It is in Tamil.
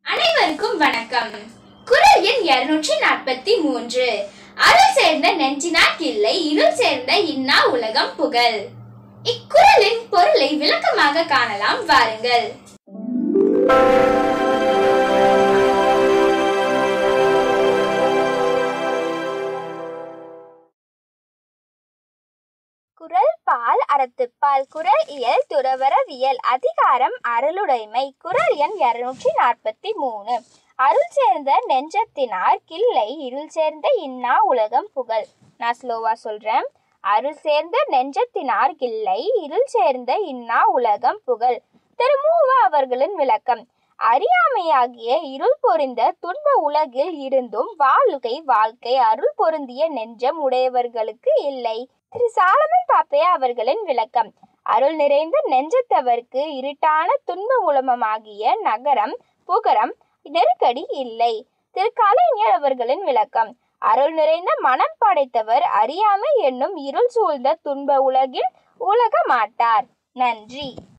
அனைவருக்கும் வணக்கம் குரல் எண் இருநூற்றி நாற்பத்தி மூன்று அருள் சேர்ந்த நெஞ்சினார் இல்லை இருள் சேர்ந்த இன்னா உலகம் புகழ் இக்குறளின் பொருளை விளக்கமாக காணலாம் வாருங்கள் குரல் பால் அறத்துப்பால் குரல் இயல் துறவரவியல் அதிகாரம் அருளுடைமை குரல் எண் இருநூற்றி நாற்பத்தி மூணு அருள் சேர்ந்த நெஞ்சத்தினார் கிள்ளை இருள் சேர்ந்த இன்னா உலகம் புகழ் நான் ஸ்லோவா சொல்றேன் அருள் சேர்ந்த நெஞ்சத்தினார் கிள்ளை இருள் சேர்ந்த இன்னா உலகம் புகழ் திருமூவ அவர்களின் விளக்கம் அறியாமையாகிய இருள் பொருந்த துன்ப உலகில் இருந்தும் வாழ்க்கை வாழ்க்கை அருள் பொருந்திய நெஞ்சம் உடையவர்களுக்கு இல்லை திரு சாலமன் பாப்பையா அவர்களின் விளக்கம் அருள் நிறைந்த நெஞ்சத்தவர்க்கு இருட்டான துன்ப உலமமாகிய நகரம் புகரம் நெருக்கடி இல்லை திரு கலைஞர் அவர்களின் விளக்கம் அருள் நிறைந்த மனம் படைத்தவர் அறியாமை என்னும் இருள் சூழ்ந்த துன்ப உலகில் உலக மாட்டார் நன்றி